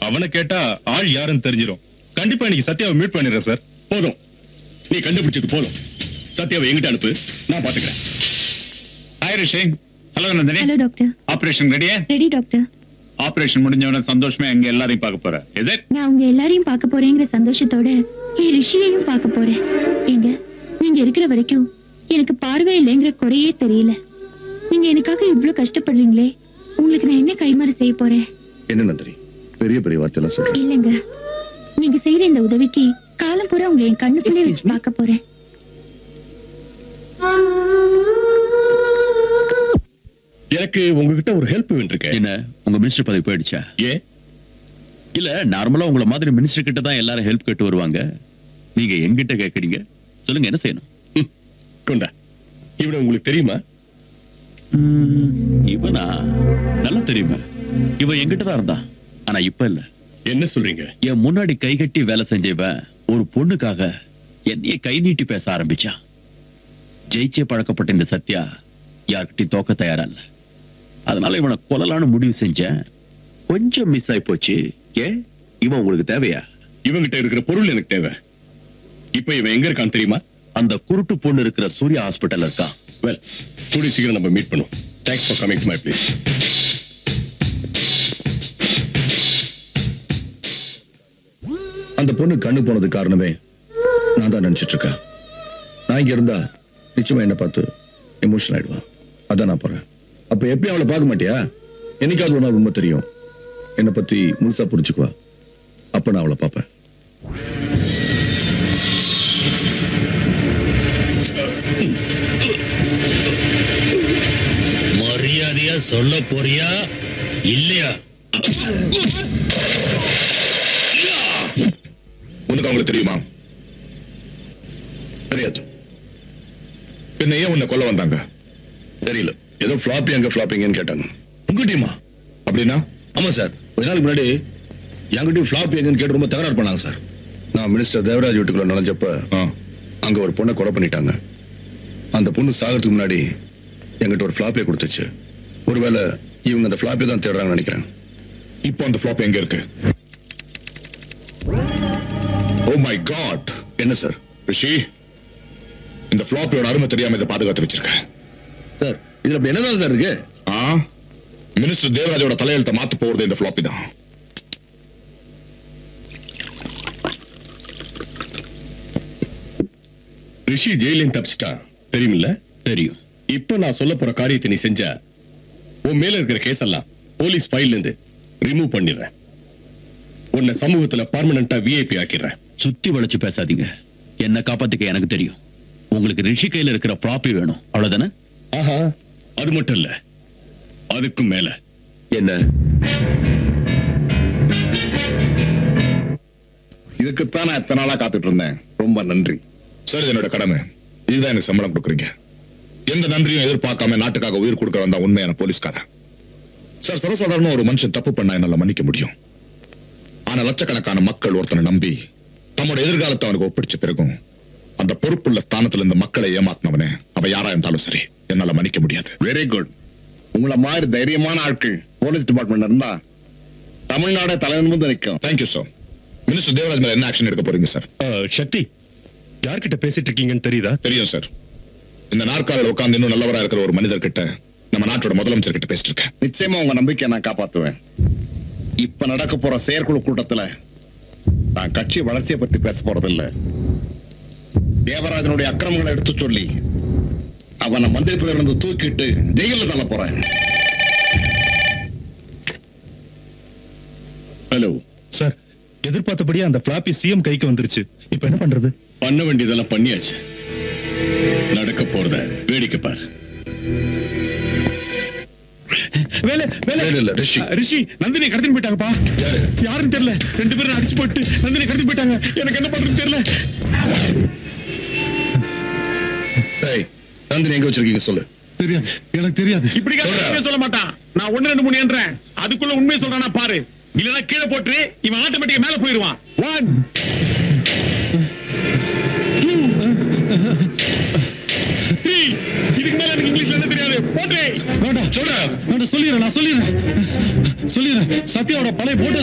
அவனை கேட்டா ஆள் யாருன்னு தெரிஞ்சிடும் கண்டிப்பா இன்னைக்கு சத்யாவை மீட் பண்ணிடுறேன் சார் போதும் நீ கண்டுபிடிச்சது போதும் சத்யாவை எங்கிட்ட அனுப்பு நான் பாத்துக்கிறேன் hi Rishi hello Nandini hello doctor operation ரெடியா ரெடி டாக்டர் ஆபரேஷன் முடிஞ்சவன சந்தோஷமா எங்க எல்லாரையும் பார்க்க போற இஸ் இட் நான் உங்க எல்லாரையும் பார்க்க போறேங்கிற சந்தோஷத்தோட என் ரிஷியையும் பார்க்க போறேன் ஏங்க நீங்க இருக்கிற வரைக்கும் எனக்கு பார்வை இல்லைங்கிற குறையே தெரியல நீங்க எனக்காக இவ்ளோ கஷ்டப்படுறீங்களே உங்களுக்கு நான் என்ன கைமாறு செய்ய போறேன் என்ன நந்தினி பெரிய பெரிய வார்த்தையெல்லாம் சொல்றேன் இல்லங்க நீங்க செய்யற இந்த உதவிக்கு காலம் பூரா உங்களை என் கண்ணுக்குள்ளே வச்சு பார்க்க போறேன் எனக்கு உங்ககிட்ட ஒரு ஹெல்ப் வேண்டிருக்கேன் என்ன உங்க மினிஸ்டர் பதவி போயிடுச்சா ஏ இல்ல நார்மலா உங்கள மாதிரி மினிஸ்டர் கிட்ட தான் எல்லாரும் ஹெல்ப் கேட்டு வருவாங்க நீங்க எங்கிட்ட கேக்குறீங்க சொல்லுங்க என்ன செய்யணும் கொண்டா இவனை உங்களுக்கு தெரியுமா இவனா நல்லா தெரியுமா இவன் எங்கிட்ட தான் இருந்தான் ஆனா இப்ப இல்ல என்ன சொல்றீங்க என் முன்னாடி கை கட்டி வேலை செஞ்சவன் ஒரு பொண்ணுக்காக என்னைய கை நீட்டி பேச ஆரம்பிச்சான் ஜெயிச்சே பழக்கப்பட்ட இந்த சத்யா யார்கிட்டயும் தோக்க தயாரா இல்ல அதனால இவனை கொல்லலான்னு முடிவு செஞ்சேன் கொஞ்சம் மிஸ் ஆயி போச்சு ஏ இவன் உங்களுக்கு தேவையா இவங்கிட்ட இருக்கிற பொருள் எனக்கு தேவை இப்ப இவன் எங்க இருக்கான்னு தெரியுமா அந்த குருட்டு பொண்ணு இருக்கிற சூர்யா ஹாஸ்பிட்டல் இருக்கான் வெல் கூடிய சீக்கிரம் நம்ம மீட் பண்ணுவோம் thanks for coming to my place அந்த பொண்ணு கண்ணு போனது காரணமே நான் தான் நினைச்சிட்டு இருக்கேன் நான் இங்க இருந்தா நிச்சயமா என்ன பார்த்து எமோஷனல் ஆயிடுவான் அதான் நான் போறேன் அப்ப எப்பயும் அவளை பார்க்க மாட்டியா என்னைக்காவது ஒரு நாள் உண்மை தெரியும் என்னை பத்தி முழுசா புரிஞ்சுக்குவா அப்ப நான் அவளை பார்ப்பேன் மரியாதையா சொல்ல போறியா இல்லையா உனக்கு அவங்களுக்கு தெரியுமா தெரியாது பின்ன ஏன் உன்னை கொல்ல வந்தாங்க தெரியல ஏதோ ஃபிளாப்பி அங்க ஃபிளாப்பிங்கன்னு கேட்டாங்க உங்க டீமா அப்படின்னா ஆமா சார் கொஞ்ச நாளுக்கு முன்னாடி என்கிட்டயும் ஃபிளாப்பி எங்கன்னு கேட்டு ரொம்ப தகராறு பண்ணாங்க சார் நான் மினிஸ்டர் தேவராஜ் வீட்டுக்குள்ள நுழைஞ்சப்ப அங்க ஒரு பொண்ணை கொலை பண்ணிட்டாங்க அந்த பொண்ணு சாகிறதுக்கு முன்னாடி என்கிட்ட ஒரு ஃபிளாப்பியை கொடுத்துச்சு ஒருவேளை இவங்க அந்த ஃபிளாப்பை தான் தேடுறாங்கன்னு நினைக்கிறேன் இப்போ அந்த ஃபிளாப் எங்க இருக்கு ஓ மை காட் என்ன சார் ரிஷி இந்த ஃபிளாப்பியோட அருமை தெரியாம இதை பாதுகாத்து வச்சிருக்கேன் சார் இதுல அப்படி என்னதான் சார் இருக்கு ஆ மினிஸ்டர் தேவராஜோட தலையெழுத்தை மாத்த போறது இந்த ஃபிளாப்பி தான் ரிஷி ஜெயிலையும் தப்பிச்சிட்டான் தெரியுமில்ல தெரியும் இப்ப நான் சொல்ல போற காரியத்தை நீ செஞ்சா உன் மேல இருக்கிற கேஸ் எல்லாம் போலீஸ் ஃபைல்ல இருந்து ரிமூவ் பண்ணிடுறேன் உன்னை சமூகத்துல பர்மனண்டா விஐபி ஆக்கிடுறேன் சுத்தி வளைச்சு பேசாதீங்க என்ன காப்பாத்திக்க எனக்கு தெரியும் உங்களுக்கு ரிஷி கையில இருக்கிற ப்ராப்பி வேணும் அவ்வளவுதானே ஆஹா அது மட்டும் இல்ல அதுக்கும் மேல என்ன இதுக்குத்தான் நான் எத்தனை நாளா காத்துட்டு இருந்தேன் ரொம்ப நன்றி சார் இது என்னோட கடமை இதுதான் எனக்கு சம்பளம் கொடுக்குறீங்க எந்த நன்றியும் எதிர்பார்க்காம நாட்டுக்காக உயிர் கொடுக்க வந்தா உண்மையான போலீஸ்காரன் சார் சர்வசாதாரண ஒரு மனுஷன் தப்பு பண்ணா என்னால மன்னிக்க முடியும் ஆனா லட்சக்கணக்கான மக்கள் ஒருத்தனை நம்பி தம்மோட எதிர்காலத்தை அவனுக்கு ஒப்பிடிச்ச பிறகும் அந்த பொறுப்புள்ள ஸ்தானத்துல இந்த மக்களை ஏமாத்தினவனே அவ யாரா இருந்தாலும் சரி என்னால மன்னிக்க முடியாது வெரி குட் உங்களை மாதிரி தைரியமான ஆட்கள் போலீஸ் டிபார்ட்மெண்ட் இருந்தா தமிழ்நாடே தலைநிமிர்ந்து நிற்கும் தேங்க்யூ சார் மினிஸ்டர் தேவராஜ் மேல என்ன ஆக்ஷன் எடுக்க போறீங்க சார் சக்தி யார்கிட்ட பேசிட்டு இருக்கீங்கன்னு தெரியுதா தெரியும் சார் இந்த நாற்காலில் உட்கார்ந்து இன்னும் நல்லவரா இருக்கிற ஒரு மனிதர் கிட்ட நம்ம நாட்டோட முதலமைச்சர் கிட்ட பேசிட்டு இருக்கேன் நிச்சயமா உங்க நம்பிக்கையை நான் காப்பாத்துவேன் இப்ப நடக்க போற செயற்குழு கூட்டத்துல நான் கட்சி வளர்ச்சியை பற்றி பேச போறதில்ல தேவராஜனுடைய அக்கிரமங்களை எடுத்து சொல்லி அவனை மந்திரி இருந்து தூக்கிட்டு ஜெயில தள்ள போறேன் ஹலோ சார் எதிர்பார்த்தபடியே அந்த பிளாப்பி சிஎம் கைக்கு வந்துருச்சு இப்ப என்ன பண்றது பண்ண வேண்டியதெல்லாம் பண்ணியாச்சு நடக்க போறத வேடிக்கை பார் வேலை வேலை வேலை இல்ல, ரிஷி. ரிஷி நந்தினி கடத்தின்னு போயிட்டாங்கப்பா யாரு? யாருன்னு தெரியல ரெண்டு பேரும் அடிச்சு போட்டு நந்தினி கடத்தி போயிட்டாங்க எனக்கு என்ன பண்றதுன்னு தெரியல டேய் நந்தினி எங்க வச்சிருக்கீங்க சொல்லு தெரியாது எனக்கு தெரியாது இப்படி சொல்றா. உண்மையை சொல்ல மாட்டான் நான் ஒண்ணு ரெண்டு மூணு என்றேன் அதுக்குள்ள உண்மையை சொல்றானா பாரு இல்லனா கீழே போட்டு இவன் ஆட்டோமேட்டிக்கா மேல போயிடுவான் ஒன் த்ரீ இதுக்கு மேல எனக்கு இங்கிலீஷ்ல என்ன தெரியாது போட்டு வேண்டாம் சொல்றேன் வேண்டாம் சொல்லிடுறேன் நான் சொல்லிடுறேன் சொல்லிடுறேன் சத்யாவோட பழைய போட்டோ